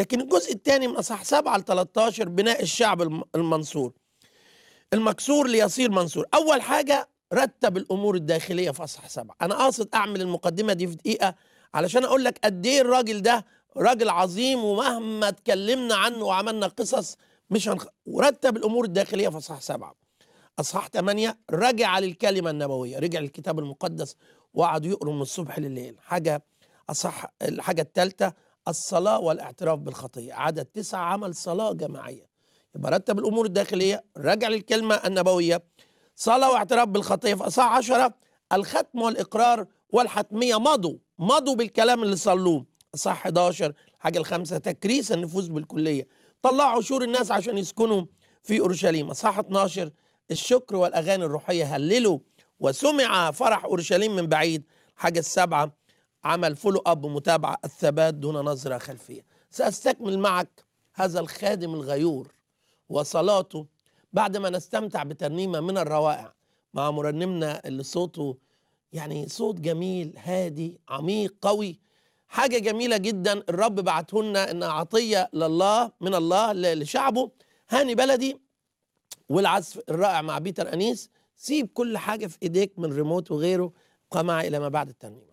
لكن الجزء الثاني من اصحاح 7 ل 13 بناء الشعب الم- المنصور المكسور ليصير منصور اول حاجه رتب الامور الداخليه في اصحاح 7 انا قاصد اعمل المقدمه دي في دقيقه علشان اقول لك قد ايه الراجل ده راجل عظيم ومهما اتكلمنا عنه وعملنا قصص مش هنخ... ورتب الامور الداخليه في اصحاح 7 اصحاح 8 رجع للكلمه النبويه رجع للكتاب المقدس وقعدوا يقروا من الصبح لليل حاجه اصح الحاجه الثالثه الصلاه والاعتراف بالخطيه عدد تسعة عمل صلاه جماعيه يبقى رتب الامور الداخليه رجع للكلمه النبويه صلاه واعتراف بالخطيه في اصحاح 10 الختم والاقرار والحتميه مضوا مضوا بالكلام اللي صلوه اصحاح 11 الحاجه الخامسه تكريس النفوس بالكليه طلعوا عشور الناس عشان يسكنوا في اورشليم اصحاح 12 الشكر والاغاني الروحيه هللوا وسمع فرح اورشليم من بعيد الحاجه السابعه عمل فولو اب متابعه الثبات دون نظره خلفيه ساستكمل معك هذا الخادم الغيور وصلاته بعد ما نستمتع بترنيمه من الروائع مع مرنمنا اللي صوته يعني صوت جميل هادي عميق قوي حاجه جميله جدا الرب بعته لنا انها عطيه لله من الله ل- لشعبه هاني بلدي والعزف الرائع مع بيتر انيس سيب كل حاجه في ايديك من ريموت وغيره ابقى معي الى ما بعد الترنيمه